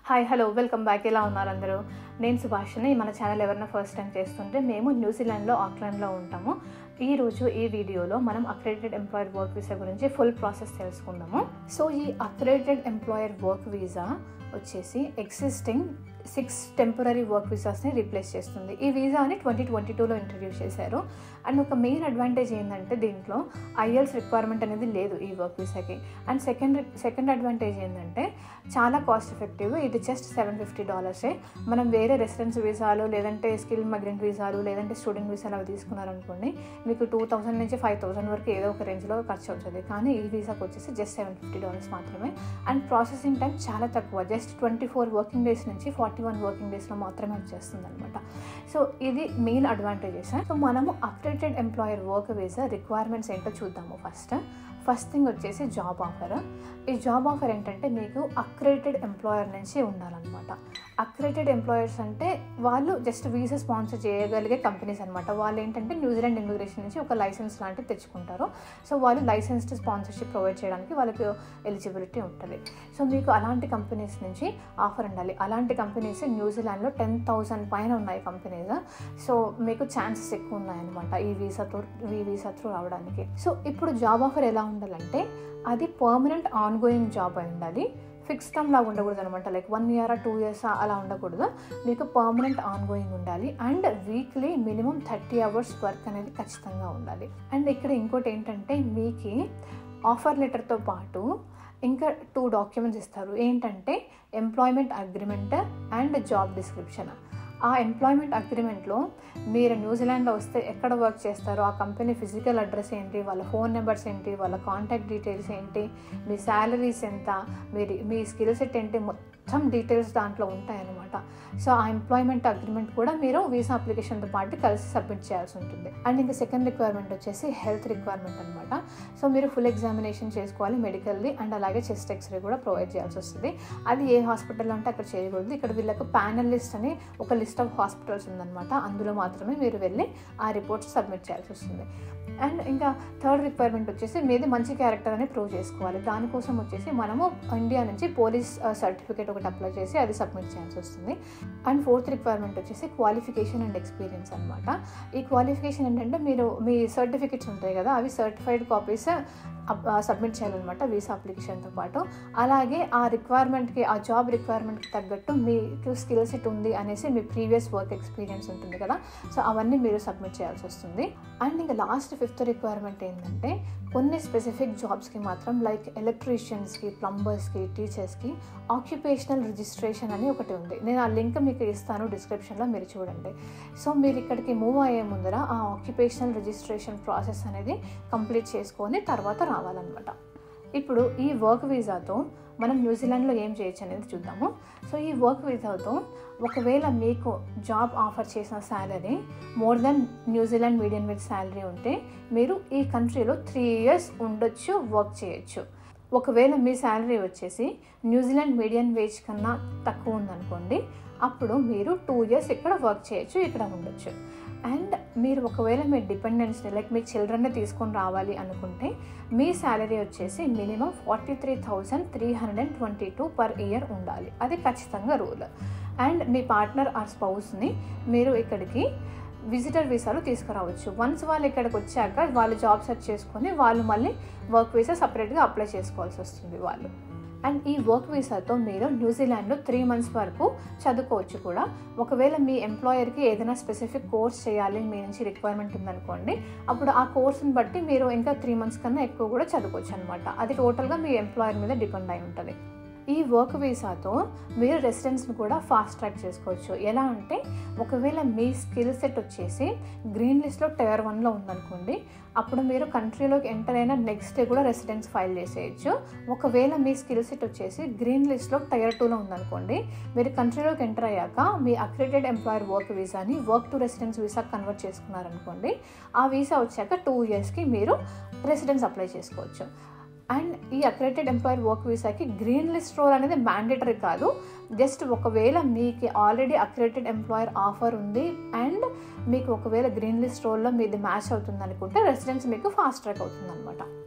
hi hello welcome back ఎలా ఉన్నారు అందరూ నేను సుభాషిని మన ఛానల్ ఎవరైనా ఫస్ట్ టైం చేస్తుంటే మేము న్యూజిలాండ్లో ఆక్లాండ్లో ఉంటాము ఈ రోజు ఈ వీడియోలో మనం అక్రెడిటెడ్ ఎంప్లాయర్ వర్క్ వీసా గురించి ఫుల్ ప్రాసెస్ తెలుసుకుందాము సో ఈ అక్రెడిటెడ్ ఎంప్లాయర్ వర్క్ వీసా వచ్చేసి ఎగ్జిస్టింగ్ సిక్స్ టెంపరీ వర్క్ వీసాస్ని రీప్లేస్ చేస్తుంది ఈ వీసాని ట్వంటీ ట్వంటీ టూలో ఇంట్రడ్యూస్ చేశారు అండ్ ఒక మెయిన్ అడ్వాంటేజ్ ఏంటంటే దీంట్లో ఐఎల్స్ రిక్వైర్మెంట్ అనేది లేదు ఈ వర్క్ వీసాకి అండ్ సెకండ్ సెకండ్ అడ్వాంటేజ్ ఏంటంటే చాలా కాస్ట్ ఎఫెక్టివ్ ఇది జస్ట్ సెవెన్ ఫిఫ్టీ డాలర్సే మనం వేరే రెసిడెన్స్ వీసాలు లేదంటే స్కిల్ మైగ్రెంట్ వీసాలు లేదంటే స్టూడెంట్ వీసాలు అవి తీసుకున్నారనుకోండి మీకు టూ థౌసండ్ నుంచి ఫైవ్ థౌసండ్ వరకు ఏదో ఒక రేంజ్లో ఖర్చు అవుతుంది కానీ ఈ వీసాకి వచ్చేసి జస్ట్ సెవెన్ ఫిఫ్టీ డాలర్స్ మాత్రమే అండ్ ప్రాసెసింగ్ టైం చాలా తక్కువ just twenty four working days నుంచి ఫార్టీ వన్ వర్కింగ్ డేస్లో మాత్రమే వచ్చేస్తుంది అనమాట సో ఇది మెయిన్ అడ్వాంటేజెస్ సో మనము accredited employer work visa requirements ఏంటో చూద్దాము ఫస్ట్ ఫస్ట్ థింగ్ వచ్చేసి జాబ్ ఆఫర్ ఈ జాబ్ ఆఫర్ ఏంటంటే మీకు అక్రెడిటెడ్ ఎంప్లాయర్ నుంచి ఉండాలన్నమాట అక్రెడిటెడ్ ఎంప్లాయర్స్ అంటే వాళ్ళు జస్ట్ వీసా స్పాన్సర్ చేయగలిగే కంపెనీస్ అనమాట వాళ్ళు ఏంటంటే న్యూజిలాండ్ ఇమిగ్రేషన్ నుంచి ఒక లైసెన్స్ లాంటివి తెచ్చుకుంటారు సో వాళ్ళు లైసెన్స్డ్ స్పాన్సర్షిప్ ప్రొవైడ్ చేయడానికి వాళ్ళకి ఎలిజిబిలిటీ ఉంటుంది సో మీకు అలాంటి కంపెనీస్ నుంచి ఆఫర్ ఉండాలి అలాంటి కంపెనీస్ న్యూజిలాండ్లో టెన్ థౌసండ్ పైన ఉన్నాయి కంపెనీస్ సో మీకు ఛాన్సెస్ ఎక్కువ ఉన్నాయన్నమాట ఈ వీసా త్రూ ఈ వీసా త్రూ రావడానికి సో ఇప్పుడు జాబ్ ఆఫర్ ఎలా ఉండాలంటే అది పర్మనెంట్ ఆన్ గోయింగ్ జాబ్ అయి ఉండాలి ఫిక్స్ టర్మ్ లాగా ఉండకూడదు అనమాట like one year two years అలా ఉండకూడదు మీకు పర్మనెంట్ ఆన్ గోయింగ్ ఉండాలి and weekly minimum thirty hours work అనేది ఖచ్చితంగా ఉండాలి అండ్ ఇక్కడ ఇంకోటి ఏంటంటే మీకు ఆఫర్ లెటర్తో పాటు ఇంకా టూ డాక్యుమెంట్స్ ఇస్తారు ఏంటంటే employment agreement and job description ఆ ఎంప్లాయ్మెంట్ అగ్రిమెంట్లో మీరు న్యూజిలాండ్లో వస్తే ఎక్కడ వర్క్ చేస్తారో ఆ కంపెనీ ఫిజికల్ అడ్రస్ ఏంటి వాళ్ళ ఫోన్ నెంబర్స్ ఏంటి వాళ్ళ కాంటాక్ట్ డీటెయిల్స్ ఏంటి మీ శాలరీస్ ఎంత మీరు మీ స్కిల్ సెట్ ఏంటి మొత్తం డీటెయిల్స్ దాంట్లో ఉంటాయన్నమాట సో ఆ ఎంప్లాయ్మెంట్ అగ్రిమెంట్ కూడా మీరు వీసా అప్లికేషన్తో పాటు కలిసి సబ్మిట్ చేయాల్సి ఉంటుంది అండ్ ఇంకా సెకండ్ రిక్వైర్మెంట్ వచ్చేసి హెల్త్ రిక్వైర్మెంట్ అనమాట సో మీరు ఫుల్ ఎగ్జామినేషన్ చేసుకోవాలి మెడికల్ది అండ్ అలాగే చెస్ట్ ఎక్స్రే కూడా ప్రొవైడ్ చేయాల్సి వస్తుంది అది ఏ హాస్పిటల్లో అంటే అక్కడ చేయకూడదు ఇక్కడ వీళ్ళకు ప్యానల్ లిస్ట్ అని ఒక లిస్ట్ ఆఫ్ హాస్పిటల్స్ ఉందన్నమాట అందులో మాత్రమే మీరు వెళ్ళి ఆ రిపోర్ట్స్ సబ్మిట్ చేయాల్సి వస్తుంది అండ్ ఇంకా థర్డ్ రిక్వైర్మెంట్ వచ్చేసి మీది మంచి క్యారెక్టర్ అని ప్రూవ్ చేసుకోవాలి దానికోసం వచ్చేసి మనము ఇండియా నుంచి పోలీస్ సర్టిఫికేట్ ఒకటి అప్లై చేసి అది సబ్మిట్ చేయాల్సి వస్తుంది అండ్ ఫోర్త్ రిక్వైర్మెంట్ వచ్చేసి క్వాలిఫికేషన్ అండ్ ఎక్స్పీరియన్స్ అనమాట ఈ క్వాలిఫికేషన్ ఏంటంటే మీరు మీ సర్టిఫికేట్స్ ఉంటాయి కదా అవి సర్టిఫైడ్ కాపీస్ సబ్మిట్ చేయాలన్నమాట వీసా అప్లికేషన్తో పాటు అలాగే ఆ రిక్వైర్మెంట్కి ఆ జాబ్ రిక్వైర్మెంట్కి తగ్గట్టు మీకు స్కిల్ సెట్ ఉంది అనేసి మీ ప్రీవియస్ వర్క్ ఎక్స్పీరియన్స్ ఉంటుంది కదా సో అవన్నీ మీరు సబ్మిట్ చేయాల్సి వస్తుంది అండ్ ఇంకా లాస్ట్ ఫిఫ్త్ రిక్వైర్మెంట్ ఏంటంటే కొన్ని స్పెసిఫిక్ జాబ్స్కి మాత్రం లైక్ ఎలక్ట్రీషియన్స్కి ప్లంబర్స్కి టీచర్స్కి ఆక్యుపేషనల్ రిజిస్ట్రేషన్ అని ఒకటి ఉంది నేను ఆ లింక్ మీకు ఇస్తాను డిస్క్రిప్షన్లో మీరు చూడండి సో మీరు ఇక్కడికి మూవ్ అయ్యే ముందర ఆ ఆక్యుపేషనల్ రిజిస్ట్రేషన్ ప్రాసెస్ అనేది కంప్లీట్ చేసుకొని తర్వాత రావాలన్నమాట ఇప్పుడు ఈ వర్క్ వీసాతో మనం న్యూజిలాండ్లో ఏం చేయొచ్చు అనేది చూద్దాము సో ఈ వర్క్ వీసాతో ఒకవేళ మీకు జాబ్ ఆఫర్ చేసిన salary more than New Zealand medium with salary ఉంటే మీరు ఈ కంట్రీలో త్రీ ఇయర్స్ ఉండొచ్చు వర్క్ చేయొచ్చు ఒకవేళ మీ శాలరీ వచ్చేసి న్యూజిలాండ్ మీడియం వేజ్ కన్నా తక్కువ ఉందనుకోండి అప్పుడు మీరు టూ ఇయర్స్ ఇక్కడ వర్క్ చేయొచ్చు ఇక్కడ ఉండొచ్చు అండ్ మీరు ఒకవేళ మీ డిపెండెన్స్ని లైక్ మీ చిల్డ్రన్ని తీసుకొని రావాలి అనుకుంటే మీ శాలరీ వచ్చేసి minimum forty three thousand three hundred and twenty two per year ఉండాలి అది ఖచ్చితంగా రూల్ అండ్ మీ పార్ట్నర్ ఆర్ స్పౌస్ని మీరు ఇక్కడికి విజిటర్ వీసాలు తీసుకురావచ్చు వన్స్ వాళ్ళు ఇక్కడికి వచ్చాక వాళ్ళు జాబ్ సెర్చ్ చేసుకొని వాళ్ళు మళ్ళీ వర్క్ వీసా సపరేట్గా అప్లై చేసుకోవాల్సి వస్తుంది వాళ్ళు అండ్ ఈ వర్క్ వీసాతో మీరు న్యూజిలాండ్లో త్రీ మంత్స్ వరకు చదువుకోవచ్చు కూడా ఒకవేళ మీ ఎంప్లాయర్కి ఏదైనా స్పెసిఫిక్ కోర్స్ చేయాలి మీ నుంచి రిక్వైర్మెంట్ ఉందనుకోండి అప్పుడు ఆ కోర్స్ని బట్టి మీరు ఇంకా త్రీ మంత్స్ కన్నా ఎక్కువ కూడా చదువుకోవచ్చు అనమాట అది టోటల్గా మీ ఎంప్లాయర్ మీద డిపెండ్ అయి ఉంటుంది ఈ వర్క్ వీసాతో మీరు రెసిడెన్స్ని కూడా ఫాస్ట్ ట్రాక్ చేసుకోవచ్చు ఎలా అంటే ఒకవేళ మీ స్కిల్ సెట్ వచ్చేసి గ్రీన్ లిస్ట్లో టైర్ వన్లో ఉందనుకోండి అప్పుడు మీరు కంట్రీలోకి ఎంటర్ అయిన నెక్స్ట్ డే కూడా రెసిడెన్స్ ఫైల్ చేసేయచ్చు ఒకవేళ మీ స్కిల్ సెట్ వచ్చేసి గ్రీన్ లిస్ట్లో టైర్ టూలో ఉందనుకోండి మీరు కంట్రీలోకి ఎంటర్ అయ్యాక మీ అక్రెడిటెడ్ ఎంప్లాయర్ వర్క్ వీసాని work to residence visa convert చేసుకున్నారనుకోండి ఆ వీసా వచ్చాక టూ ఇయర్స్కి మీరు రెసిడెన్స్ అప్లై చేసుకోవచ్చు అండ్ ఈ అక్రెడిటెడ్ ఎంప్లాయర్ వర్క్ వీసాకి గ్రీన్ లిస్ట్ రోల్ అనేది మ్యాండేటరీ కాదు జస్ట్ ఒకవేళ మీకు ఆల్రెడీ అక్రెడిటెడ్ ఎంప్లాయర్ ఆఫర్ ఉంది అండ్ మీకు ఒకవేళ గ్రీన్ లిస్ట్ రోల్లో మీది మ్యాచ్ అవుతుంది అనుకుంటే రెసిడెన్స్ మీకు ఫాస్ట్ ట్రాక్ అవుతుంది అనమాట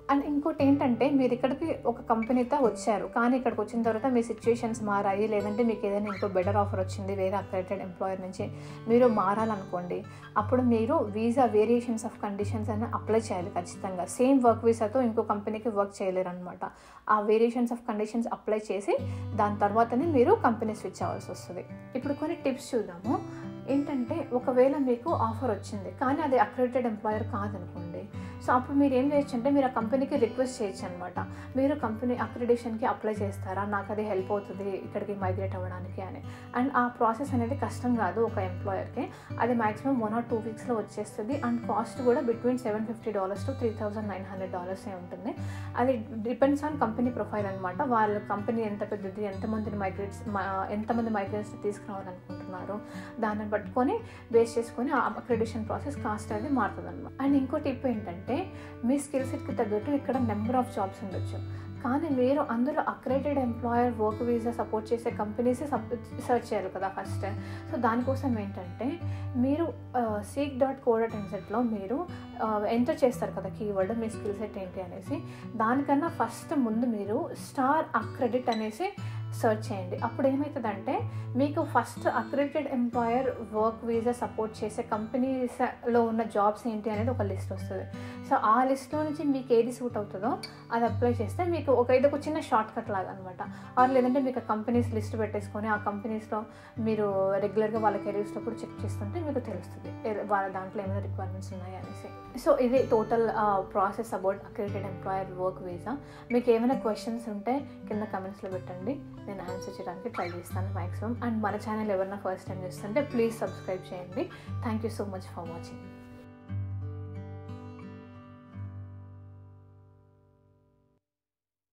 అండ్ ఇంకోటి ఏంటంటే మీరు ఇక్కడికి ఒక కంపెనీతో వచ్చారు కానీ ఇక్కడికి వచ్చిన తర్వాత మీ సిచ్యుయేషన్స్ మారాయి లేదంటే మీకు ఏదైనా ఇంకో బెటర్ ఆఫర్ వచ్చింది వేరే అక్రెడిటెడ్ ఎంప్లాయర్ నుంచి మీరు మారాలనుకోండి అప్పుడు మీరు వీసా వేరియేషన్స్ ఆఫ్ కండిషన్స్ అని అప్లై చేయాలి ఖచ్చితంగా సేమ్ వర్క్ వీసాతో ఇంకో కంపెనీకి వర్క్ చేయలేరు అనమాట ఆ వేరియేషన్స్ ఆఫ్ కండిషన్స్ అప్లై చేసి దాని తర్వాతనే మీరు కంపెనీ స్విచ్ అవ్వాల్సి వస్తుంది ఇప్పుడు కొన్ని టిప్స్ చూద్దాము ఏంటంటే ఒకవేళ మీకు ఆఫర్ వచ్చింది కానీ అది అక్రెడిటెడ్ ఎంప్లాయర్ కాదనుకోండి సో అప్పుడు మీరు ఏం చేయొచ్చు అంటే మీరు ఆ కంపెనీకి రిక్వెస్ట్ చేయొచ్చు అనమాట మీరు కంపెనీ అక్రిడేషన్కి అప్లై చేస్తారా నాకు అది హెల్ప్ అవుతుంది ఇక్కడికి మైగ్రేట్ అవ్వడానికి అని అండ్ ఆ ప్రాసెస్ అనేది కష్టం కాదు ఒక ఎంప్లాయర్కి అది మాక్సిమం వన్ ఆర్ టూ వీక్స్లో వచ్చేస్తుంది అండ్ కాస్ట్ కూడా between seven fifty dollars to three thousand nine hundred డాలర్సే ఉంటుంది అది డిపెండ్స్ ఆన్ కంపెనీ ప్రొఫైల్ అనమాట వాళ్ళ కంపెనీ ఎంత పెద్దది ఎంతమందిని మైగ్రేట్స్ ఎంతమంది మైగ్రేట్స్ తీసుకురావాలనుకుంటున్నారు దాన్ని పట్టుకొని బేస్ చేసుకొని ఆ అక్రెడిషన్ ప్రాసెస్ కాస్ట్ అనేది మారుతుంది అనమాట అండ్ ఇంకో టిప్ ఏంటంటే మీ స్కిల్ సెట్కి తగ్గట్టు ఇక్కడ నెంబర్ ఆఫ్ జాబ్స్ ఉండొచ్చు కానీ మీరు అందులో accredited employer work visa support చేసే కంపెనీస్ సర్చ్ చేయాలి కదా ఫస్ట్ సో దానికోసం ఏంటంటే మీరు సీక్ డాట్ కో డాట్ ఎన్సెట్లో మీరు ఎంటర్ చేస్తారు కదా కీవర్డ్ మీ స్కిల్ సెట్ ఏంటి అనేసి దానికన్నా ఫస్ట్ ముందు మీరు స్టార్ అక్రెడిట్ అనేసి సెర్చ్ చేయండి అప్పుడు ఏమవుతుందంటే మీకు first accredited employer work visa support చేసే కంపెనీస్లో ఉన్న జాబ్స్ ఏంటి అనేది ఒక లిస్ట్ వస్తుంది సో ఆ లిస్ట్లో నుంచి మీకు ఏది సూట్ అవుతుందో అది అప్లై చేస్తే మీకు ఒక ఇది ఒక చిన్న షార్ట్ కట్ లాగా అనమాట ఆర్ లేదంటే మీకు కంపెనీస్ లిస్ట్ పెట్టేసుకొని ఆ కంపెనీస్లో మీరు రెగ్యులర్గా వాళ్ళ కెరీర్స్లో కూడా చెక్ చేస్తుంటే మీకు తెలుస్తుంది ఏ- వాళ్ళ దాంట్లో ఏమైనా రిక్వైర్మెంట్స్ ఉన్నాయి అనేసి సో ఇది total process about accredited employer work visa మీకు ఏమైనా క్వశ్చన్స్ ఉంటే కింద కమెంట్స్లో పెట్టండి నేను ఆన్సర్ చేయడానికి ట్రై చేస్తాను మ్యాక్సిమం అండ్ మన ఛానల్ ఎవరైనా ఫస్ట్ టైం చూస్తుంటే ప్లీజ్ సబ్స్క్రైబ్ చేయండి thank you so much for watching